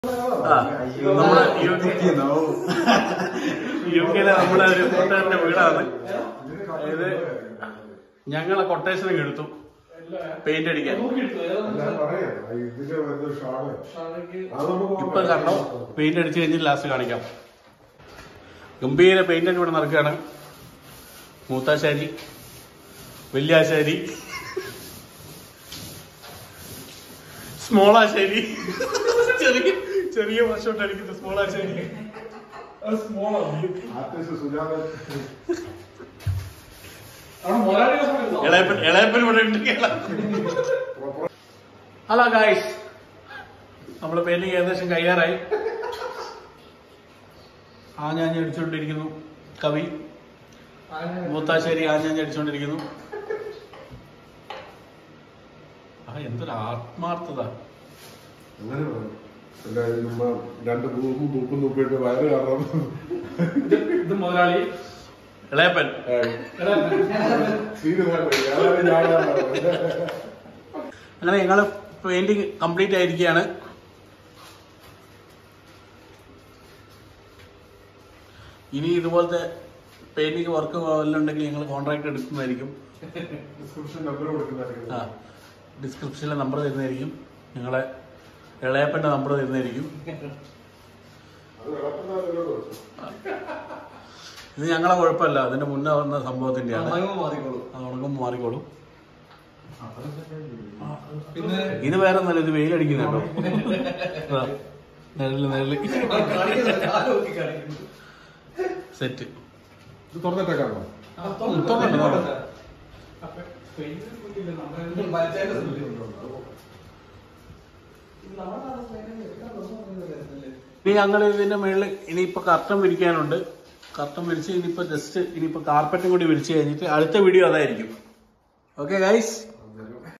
ആ നമ്മുടെ U K U കെയിലെ നമ്മുടെ ഒരു കൂട്ടുകാരന്റെ വീടാണ് അതായത് ഞങ്ങളെ കൊട്ടേഷനൊക്കെ എടുത്തു പെയിന്റ് അടിക്കാൻ ഇപ്പൊ കണ്ടോ പെയിന്റ് അടിച്ചു കഴിഞ്ഞ് ലാസ്റ്റ് കാണിക്കാം ഗംഭീര പെയിന്റ് ഒക്കെ ഇവിടെ നടക്കുകയാണ് മൂത്താശാരി വലിയാശാരി സ്മോളാശാരി ചെറിയ ചെറിയ വർഷോട്ട് അടിക്കുന്ന സ്മോളാശാരി ഇളയപ്പൻ ഇളയപ്പൻ ഇവിടെ ഉണ്ട് കേരളം ഹലോ ഗായ്സ് നമ്മള് പെയിന്റിങ് ഏകദേശം കഴിയാറായി ആഞ്ഞാഞ്ഞ് അടിച്ചുകൊണ്ടിരിക്കുന്നു കവി മൂത്താശ്ശേരി ആഞ്ഞാഞ്ഞ് അടിച്ചുകൊണ്ടിരിക്കുന്നു ആ എന്തൊരു ആത്മാർത്ഥത അങ്ങനെ വേണം. അല്ല, നമ്മ രണ്ട് മൂന്നും തൂക്കും തൂക്കിയിട്ട് വയറ് കാരണം ഇത് മുതലാളി ഇളയപ്പൻ സീന് വേണ്ട. ഞാനാണ് ഞാനാണ്. അങ്ങനെ ഞങ്ങള് പെയിന്റിങ് കംപ്ലീറ്റ് ആയിരിക്കുകയാണ് ഇനി ഇതുപോലത്തെ പെയിന്റിങ് വർക്ക് വല്ലതും ഉണ്ടെങ്കിൽ ഞങ്ങൾ കോൺട്രാക്ട് എടുക്കുന്നതായിരിക്കും ഡിസ്ക്രിപ്ഷൻ നമ്പർ കൊടുക്കുന്നതായിരിക്കും. ആ ഡിസ്ക്രിപ്ഷനിലെ നമ്പർ തരുന്നതായിരിക്കും ഞങ്ങളെ ഇളയപ്പൻ്റെ നമ്പർ തരുന്നതായിരിക്കും അത് വിളക്കുന്നാലല്ലോ ദോഷം. ഇത് ഞങ്ങളെ കുഴപ്പമല്ല അതിന്റെ മുന്നേ വന്ന സംഭവത്തിന്റെയാണ് മാറിക്കോളൂ അത് ഉണങ്ങും മാറിക്കോളും പിന്നെ ഇത് വേറെ നല്ല ഇത് വെയിലടിക്കുന്ന കേട്ടോ ആ, നിഴല് നിഴല് സെറ്റ് ഇത് തുറന്നിട്ടേക്കാണോ തുറന്നിട്ട് തുറന്നിട്ട്. ഇനി ഞങ്ങൾ ഇതിന്റെ മുകളിൽ ഇനിയിപ്പോ കർട്ടൻ വിരിക്കാനുണ്ട് കർട്ടൻ വിരിച്ച് ഇനിയിപ്പോ ജസ്റ്റ് ഇനിയിപ്പോ കാർപ്പറ്റും കൂടി വിരിച്ച് കഴിഞ്ഞിട്ട് അടുത്ത വീഡിയോ അതായിരിക്കും ഓക്കെ ഗൈസ്